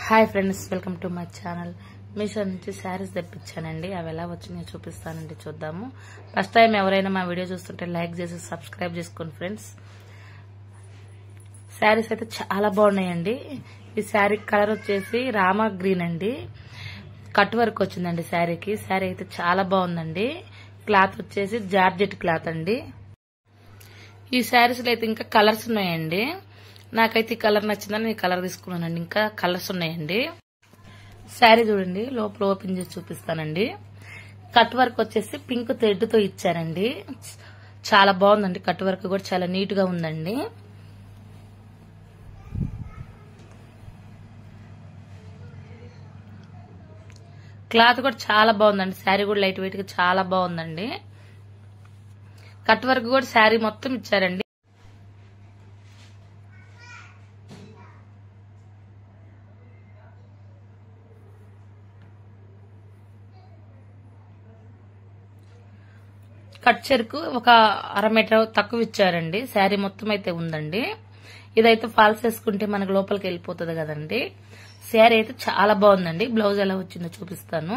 hi friends welcome to my channel Meesho నుంచి శారీస్ తెప్పించానండి అవి ఎలా వచ్చినాయో చూపిస్తానండి చూద్దాము ఫస్ట్ టైం ఎవరైనా మా వీడియో చూస్తుంటే లైక్ చేసి సబ్స్క్రైబ్ చేసుకోండి ఫ్రెండ్స్ శారీస్ అయితే చాలా బాగున్నాయండి ఈ శారీ కలర్ వచ్చేసి రామా గ్రీన్ అండి కట్ వర్క్ వచ్చిందండి శారీకి శారీ అయితే చాలా బాగుందండి క్లాత్ వచ్చేసి జార్జెట్ క్లాత్ అండి ఈ శారీస్లో అయితే ఇంకా కలర్స్ ఉన్నాయండి నాకైతే ఈ కలర్ నచ్చిందని ఈ కలర్ తీసుకున్నానండి ఇంకా కలర్స్ ఉన్నాయండి శారీ చూడండి లోపల ఓపెన్ చేసి చూపిస్తానండి కట్ వర్క్ వచ్చేసి పింక్ థ్రెడ్ తో ఇచ్చారండి చాలా బాగుందండి కట్ వర్క్ కూడా చాలా నీట్ గా ఉందండి క్లాత్ కూడా చాలా బాగుందండి శారీ కూడా లైట్ వెయిట్ గా చాలా బాగుందండి కట్ వర్క్ కూడా శారీ మొత్తం ఇచ్చారండి కట్ చెరుకు ఒక అర మీటర్ తక్కువ ఇచ్చారండి శారీ మొత్తం అయితే ఉందండి ఇదైతే ఫాల్స్ వేసుకుంటే మనకు లోపలికి వెళ్ళిపోతుంది కదండి శారీ అయితే చాలా బాగుందండి బ్లౌజ్ ఎలా వచ్చిందో చూపిస్తాను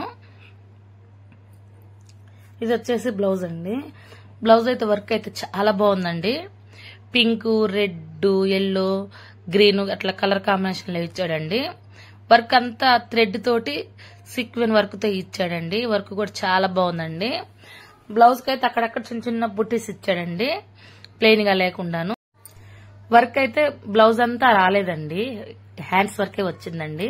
ఇది వచ్చేసి బ్లౌజ్ అండి బ్లౌజ్ అయితే వర్క్ అయితే చాలా బాగుందండి పింక్ రెడ్ ఎల్లో గ్రీన్ అట్లా కలర్ కాంబినేషన్ లో ఇచ్చాడండి వర్క్ అంతా థ్రెడ్ తోటి సిక్వెన్ వర్క్ తో ఇచ్చాడండి వర్క్ కూడా చాలా బాగుందండి బ్లౌజ్ కి అయితే అక్కడక్కడ చిన్న చిన్న బుట్టీస్ ఇచ్చాడండి ప్లెయిన్ గా లేకుండాను వర్క్ అయితే బ్లౌజ్ అంతా రాలేదండి హ్యాండ్స్ వర్కే వచ్చిందండి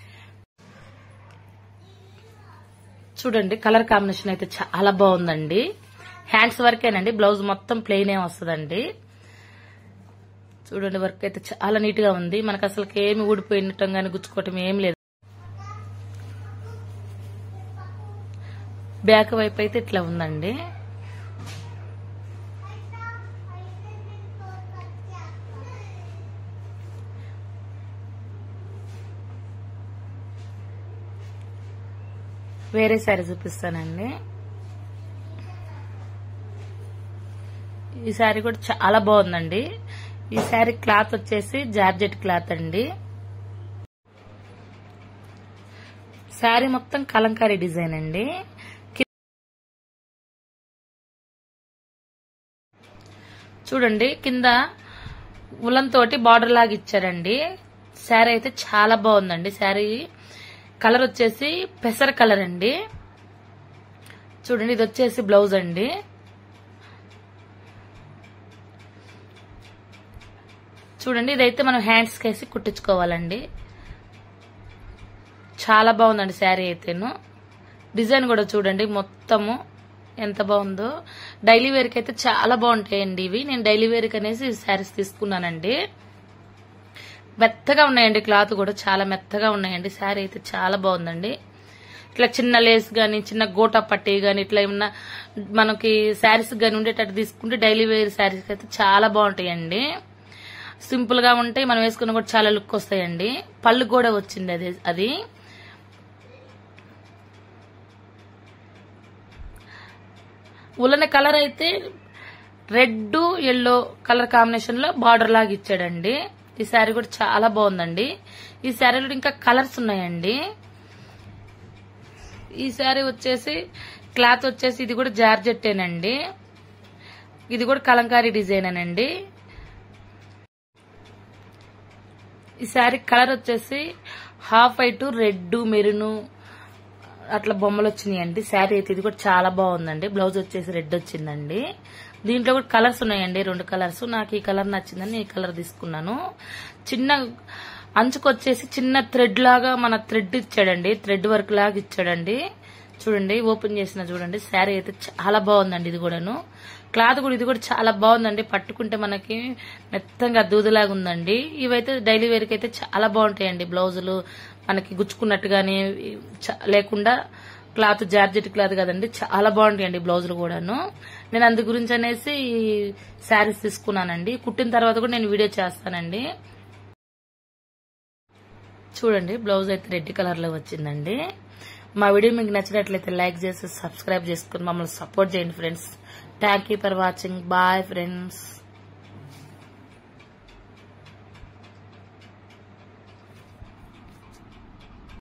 చూడండి కలర్ కాంబినేషన్ అయితే చాలా బాగుందండి హ్యాండ్స్ వర్కేనండి బ్లౌజ్ మొత్తం ప్లెయిన్ ఏ వస్తుందండి చూడండి వర్క్ అయితే చాలా నీట్ గా ఉంది మనకు అసలు ఏమి ఊడిపోయినట్టం కానీ గుచ్చుకోవటం ఏం లేదు బ్యాక్ వైపు అయితే ఇట్లా ఉందండి వేరే శారీ చూపిస్తానండి ఈ శారీ కూడా చాలా బాగుందండి ఈ శారీ క్లాత్ వచ్చేసి జార్జెట్ క్లాత్ అండి శారీ మొత్తం కలంకారీ డిజైన్ అండి చూడండి కింద ఉలన్ తోటి బార్డర్ లాగా ఇచ్చారండి శారీ అయితే చాలా బాగుందండి శారీ కలర్ వచ్చేసి పెసర కలర్ అండి చూడండి ఇది వచ్చేసి బ్లౌజ్ అండి చూడండి ఇదైతే మనం హ్యాండ్స్ కేసి కుట్టించుకోవాలండి చాలా బాగుందండి శారీ అయితేను డిజైన్ కూడా చూడండి మొత్తము ఎంత బాగుందో డైలీ వేర్కి అయితే చాలా బాగుంటాయండి ఇవి నేను డైలీ వేర్కి అనేసి శారీస్ తీసుకున్నానండి మెత్తగా ఉన్నాయండి క్లాత్ కూడా చాలా మెత్తగా ఉన్నాయండి శారీ అయితే చాలా బాగుందండి ఇట్లా చిన్న లేస్ గాని చిన్న గోటా పట్టి గాని ఇట్లా ఏమన్నా మనకి శారీస్ గాని ఉండేటట్టు తీసుకుంటే డైలీ వేర్ శారీస్ అయితే చాలా బాగుంటాయండి సింపుల్ గా ఉంటాయి మనం వేసుకున్న కూడా చాలా లుక్ వస్తాయండి పళ్ళు కూడా వచ్చింది అది అది ఉలన కలర్ అయితే రెడ్ ఎల్లో కలర్ కాంబినేషన్ లో బార్డర్ లాగా ఇచ్చాడండి ఈ శారీ కూడా చాలా బాగుందండి ఈ శారీలో ఇంకా కలర్స్ ఉన్నాయండి ఈ శారీ వచ్చేసి క్లాత్ వచ్చేసి ఇది కూడా జార్జెట్టేనండి ఇది కూడా కలంకారీ డిజైన్ అనండి ఈ శారీ కలర్ వచ్చేసి హాఫ్ వైట్ రెడ్ మెరును అట్లా బొమ్మలు వచ్చినాయండి శారీ అయితే ఇది కూడా చాలా బాగుందండి బ్లౌజ్ వచ్చేసి రెడ్ వచ్చిందండి దీంట్లో కూడా కలర్స్ ఉన్నాయండి రెండు కలర్స్ నాకు ఈ కలర్ నచ్చిందని ఈ కలర్ తీసుకున్నాను చిన్న అంచుకొచ్చేసి చిన్న థ్రెడ్ లాగా మన థ్రెడ్ ఇచ్చాడండి థ్రెడ్ వర్క్ లాగా ఇచ్చాడండి చూడండి ఓపెన్ చేసిన చూడండి శారీ అయితే చాలా బాగుందండి ఇది కూడాను క్లాత్ కూడా ఇది కూడా చాలా బాగుందండి పట్టుకుంటే మనకి మెత్తంగా దూదులాగా ఉందండి ఇవైతే డైలీ వేర్కి అయితే చాలా బాగుంటాయండి బ్లౌజులు మనకి గుచ్చుకున్నట్టు గానీ లేకుండా క్లాత్ జార్జెట్ క్లాత్ కదండి చాలా బాగుంటాయండి బ్లౌజులు కూడాను నేను అందు గురించి అనేసి శారీస్ తీసుకున్నానండి కుట్టిన తర్వాత కూడా నేను వీడియో చేస్తానండి చూడండి బ్లౌజ్ అయితే రెడ్ కలర్ లో వచ్చిందండి మా వీడియో మీకు నచ్చినట్లయితే లైక్ చేసి సబ్స్క్రైబ్ చేసుకుని మమ్మల్ని సపోర్ట్ చేయండి friends thank you for watching bye friends